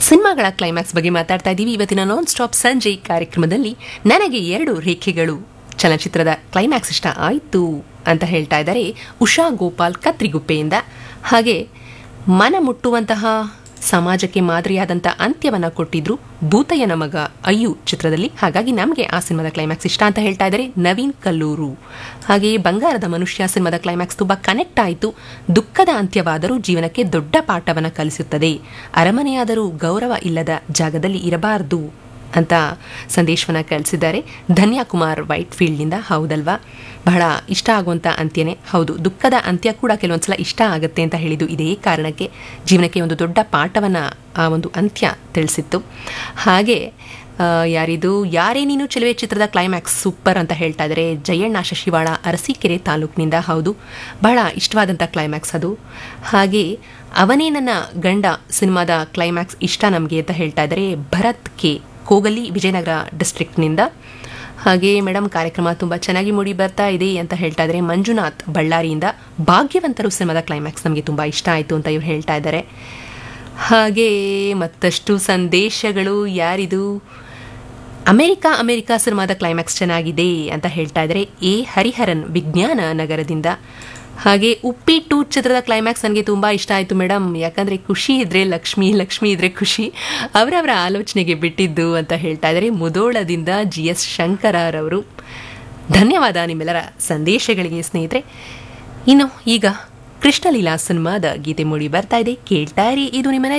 ಸಿನಿಮಾಗಳ ಕ್ಲೈಮ್ಯಾಕ್ಸ್ ಬಗ್ಗೆ ಮಾತಾಡ್ತಾ ಇದ್ದೀವಿ ಇವತ್ತಿನ ನಾನ್ ಸ್ಟಾಪ್ ಸಂಜೆ ಕಾರ್ಯಕ್ರಮದಲ್ಲಿ ನನಗೆ ಎರಡು ರೇಖೆಗಳು ಚಲನಚಿತ್ರದ ಕ್ಲೈಮ್ಯಾಕ್ಸ್ ಇಷ್ಟ ಆಯಿತು ಅಂತ ಹೇಳ್ತಾ ಇದ್ದಾರೆ ಉಷಾ ಗೋಪಾಲ್ ಕತ್ರಿಗುಪ್ಪೆಯಿಂದ ಹಾಗೆ ಮನ ಮುಟ್ಟುವಂತಹ ಸಮಾಜಕ್ಕೆ ಮಾದರಿಯಾದಂಥ ಅಂತ್ಯವನ್ನು ಕೊಟ್ಟಿದ್ರು ಭೂತಯ್ಯನ ಮಗ ಅಯ್ಯು ಚಿತ್ರದಲ್ಲಿ ಹಾಗಾಗಿ ನಮಗೆ ಆ ಸಿನಿಮಾದ ಕ್ಲೈಮ್ಯಾಕ್ಸ್ ಇಷ್ಟ ಅಂತ ಹೇಳ್ತಾ ಇದ್ದಾರೆ ನವೀನ್ ಕಲ್ಲೂರು ಹಾಗೆಯೇ ಬಂಗಾರದ ಮನುಷ್ಯ ಸಿನಿಮಾದ ಕ್ಲೈಮ್ಯಾಕ್ಸ್ ತುಂಬ ಕನೆಕ್ಟ್ ಆಯಿತು ದುಃಖದ ಅಂತ್ಯವಾದರೂ ಜೀವನಕ್ಕೆ ದೊಡ್ಡ ಪಾಠವನ್ನು ಕಲಿಸುತ್ತದೆ ಅರಮನೆಯಾದರೂ ಗೌರವ ಇಲ್ಲದ ಜಾಗದಲ್ಲಿ ಇರಬಾರದು ಅಂತ ಸಂದೇಶವನ್ನು ಕಳಿಸಿದ್ದಾರೆ ಧನ್ಯಕುಮಾರ್ ವೈಟ್ ಫೀಲ್ಡ್ನಿಂದ ಹೌದಲ್ವಾ ಬಹಳ ಇಷ್ಟ ಆಗುವಂಥ ಅಂತ್ಯನೇ ಹೌದು ದುಃಖದ ಅಂತ್ಯ ಕೂಡ ಕೆಲವೊಂದ್ಸಲ ಇಷ್ಟ ಆಗುತ್ತೆ ಅಂತ ಹೇಳಿದ್ದು ಇದೇ ಕಾರಣಕ್ಕೆ ಜೀವನಕ್ಕೆ ಒಂದು ದೊಡ್ಡ ಪಾಠವನ್ನು ಆ ಒಂದು ಅಂತ್ಯ ತಿಳಿಸಿತ್ತು ಹಾಗೆ ಆ, ಯಾರಿದು ಯಾರೇ ನೀನು ಚೆಲುವೆ ಚಿತ್ರದ ಕ್ಲೈಮ್ಯಾಕ್ಸ್ ಸೂಪರ್ ಅಂತ ಹೇಳ್ತಾ ಇದ್ದಾರೆ ಜಯಣ್ಣ ಶಶಿವಾಳ ಅರಸೀಕೆರೆ ತಾಲೂಕಿನಿಂದ ಹೌದು ಬಹಳ ಇಷ್ಟವಾದಂಥ ಕ್ಲೈಮ್ಯಾಕ್ಸ್ ಅದು ಹಾಗೆ ಅವನೇ ನನ್ನ ಗಂಡ ಸಿನಿಮಾದ ಕ್ಲೈಮ್ಯಾಕ್ಸ್ ಇಷ್ಟ ನಮಗೆ ಅಂತ ಹೇಳ್ತಾ ಇದ್ದಾರೆ ಭರತ್ ಕೆ ಕೋಗಲಿ ವಿಜಯನಗರ ಡಿಸ್ಟ್ರಿಕ್ಟ್ನಿಂದ ಹಾಗೆ ಮೇಡಮ್ ಕಾರ್ಯಕ್ರಮ ತುಂಬ ಚೆನ್ನಾಗಿ ಮೂಡಿ ಬರ್ತಾ ಇದೆ ಅಂತ ಹೇಳ್ತಾ ಇದ್ದಾರೆ ಮಂಜುನಾಥ್ ಬಳ್ಳಾರಿಯಿಂದ ಭಾಗ್ಯವಂತರು ಸಿನಿಮಾದ ಕ್ಲೈಮ್ಯಾಕ್ಸ್ ನಮಗೆ ತುಂಬ ಇಷ್ಟ ಆಯಿತು ಅಂತ ಇವ್ರು ಹೇಳ್ತಾ ಇದ್ದಾರೆ ಹಾಗೆ ಮತ್ತಷ್ಟು ಸಂದೇಶಗಳು ಯಾರಿದು ಅಮೆರಿಕ ಅಮೆರಿಕ ಸಿನಿಮಾದ ಕ್ಲೈಮ್ಯಾಕ್ಸ್ ಚೆನ್ನಾಗಿದೆ ಅಂತ ಹೇಳ್ತಾ ಇದ್ದಾರೆ ಎ ಹರಿಹರನ್ ವಿಜ್ಞಾನ ನಗರದಿಂದ ಹಾಗೆ ಉಪ್ಪಿಟ್ಟು ಚಿತ್ರದ ಕ್ಲೈಮ್ಯಾಕ್ಸ್ ನನಗೆ ತುಂಬ ಇಷ್ಟ ಆಯಿತು ಮೇಡಮ್ ಯಾಕಂದರೆ ಖುಷಿ ಇದ್ರೆ ಲಕ್ಷ್ಮಿ ಲಕ್ಷ್ಮಿ ಇದ್ರೆ ಖುಷಿ ಅವರವರ ಆಲೋಚನೆಗೆ ಬಿಟ್ಟಿದ್ದು ಅಂತ ಹೇಳ್ತಾ ಇದ್ದಾರೆ ಮುದೋಳದಿಂದ ಜಿ ಎಸ್ ಶಂಕರರವರು ಧನ್ಯವಾದ ನಿಮ್ಮೆಲ್ಲರ ಸಂದೇಶಗಳಿಗೆ ಸ್ನೇಹಿತರೆ ಇನ್ನು ಈಗ ಕೃಷ್ಣಲೀಲಾ ಸಿನಿಮಾದ ಗೀತೆ ಮೂಡಿ ಬರ್ತಾ ಇದೆ ಕೇಳ್ತಾ ಇರಿ ಇದು ನಿಮ್ಮ